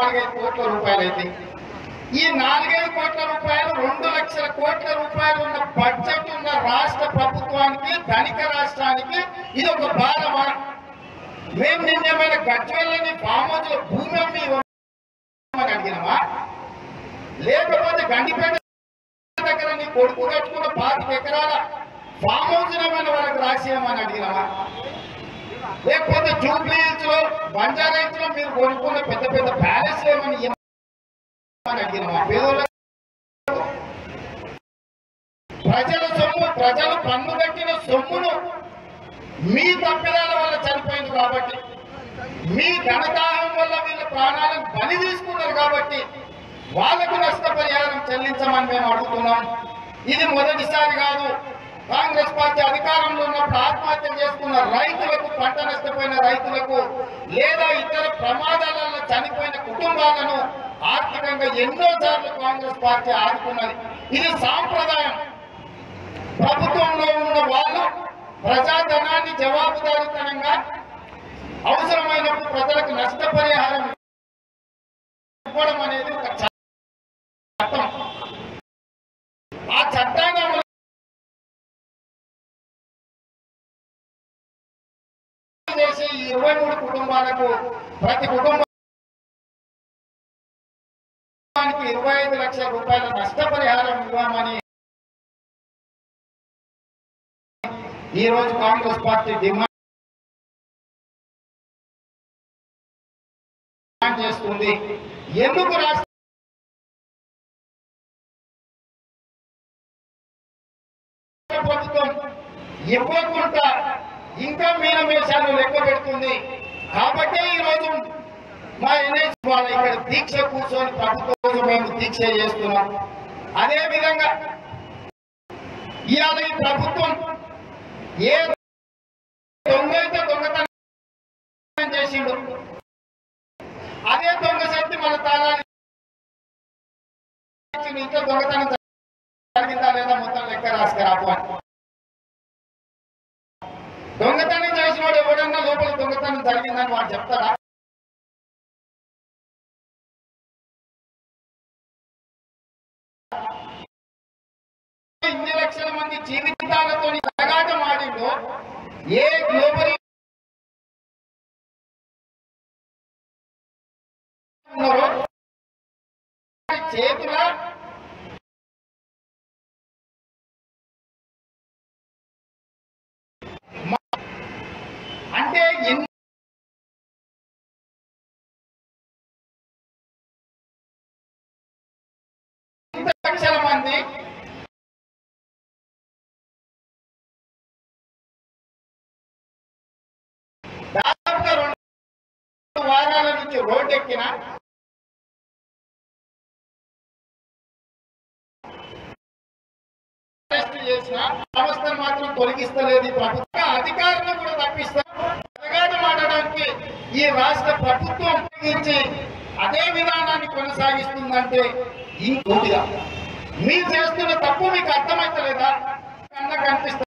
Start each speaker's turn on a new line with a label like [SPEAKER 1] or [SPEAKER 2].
[SPEAKER 1] నాలుగైదు కోట్ల రూపాయలు అయితే ఈ నాలుగైదు కోట్ల రూపాయలు రెండు లక్షల కోట్ల రూపాయలు ఉన్న బడ్జెట్ ఉన్న రాష్ట్ర ప్రభుత్వానికి ధనిక రాష్ట్రానికి ఇది ఒక భారమా మేము నిన్నేమైనా గజ్వెల్లని ఫామ్ హౌస్ లో భూమి అమ్మి ఇవ్వమని అడిగినామా లేకపోతే గండిపేట దగ్గర నీ కొడుకు కట్టుకున్న పాతిక ఎకరాల ఫామ్ హౌస్ ఏమైనా వాళ్ళకి రాసేయమని అడిగినామా లేకపోతే జూబ్లీ హిల్స్ లో బంజారా హిల్స్ లో మీరు కొనుక్కున్న పెద్ద పెద్ద ప్యాలెస్ ఏమని ఇవ్వమని అడిగినామా పేదోళ్ళ ప్రజల సొమ్ము ప్రజలు పన్ను కట్టిన సొమ్మును మీ తప్పిదాల వల్ల చనిపోయింది కాబట్టి మీ ఘనదాహం వల్ల వీళ్ళ ప్రాణాలను బలి తీసుకున్నారు కాబట్టి వాళ్ళకు నష్టపరిహారం చెల్లించమని మేము అడుగుతున్నాం ఇది మొదటిసారి కాదు కాంగ్రెస్ పార్టీ అధికారంలో ఉన్నప్పుడు ఆత్మహత్య చేసుకున్న రైతులకు పంట నష్టపోయిన రైతులకు లేదా ఇతర ప్రమాదాలలో చనిపోయిన కుటుంబాలను ఆర్థికంగా ఎన్నో సార్లు కాంగ్రెస్ పార్టీ ఆదుకున్నది ఇది సాంప్రదాయం ప్రభుత్వంలో ఉన్న వాళ్ళు ప్రజాధనాన్ని జవాబుదారీతనంగా అవసరమైనప్పుడు ప్రజలకు నష్టపరిహారం ఇవ్వడం అనేది ఒక చట్టం ఆ చట్టాన్ని అమలు చేసే ఈ ఇరవై మూడు కుటుంబాలకు ప్రతి కుటుంబానికి ఇరవై ఐదు లక్షల రూపాయల నష్టపరిహారం ఇవ్వమని ఈ రోజు కాంగ్రెస్ పార్టీ డిమాండ్ చేస్తుంది ఎందుకు రాష్ట్ర ప్రభుత్వం ఇవ్వకుండా ఇంకా మీనమేషాలు లెక్క పెడుతుంది కాబట్టి ఈ రోజు మా ఎన్ఎస్ వాళ్ళు ఇక్కడ దీక్ష కూర్చొని ప్రభుత్వం కోసం మేము దీక్ష చేస్తున్నాం అదే విధంగా ఇవాళ ఈ ప్రభుత్వం ఏ దొంగ అయితే దొంగతనం చేసిండు అదే దొంగ శక్తి మన తాళాలు ఇచ్చిండు. ఇంకా దొంగతనం జరిగిందా లేదా మొత్తం లెక్క రాసుకురాపు అని దొంగతనం చేసిన వాడు ఎవడన్నా లోపల దొంగతనం జరిగిందని వాడు చెప్తారా ఇన్ని లక్షల మంది జీవితాలతో అలగాటం ఆడిందో ఏ గ్లోబల్ ఉన్నారో చేతుల మ- అంటే ఎన్ని ఇంత లక్షల మంది దాదాపుగా రెండు వారాల నుంచి రోడ్డు ఎక్కిన అరెస్ట్ చేసిన సంస్థను మాత్రం తొలగిస్తలేదు ఈ ప్రభుత్వం అధికారులను కూడా తప్పిస్తారు అలగాటం ఆడడానికి ఈ రాష్ట్ర ప్రభుత్వం ఉపయోగించి అదే విధానాన్ని కొనసాగిస్తుందంటే ఇంకోటిగా మీరు చేస్తున్న తప్పు మీకు అర్థమైతలేదా కన్నా కనిపిస్తుంది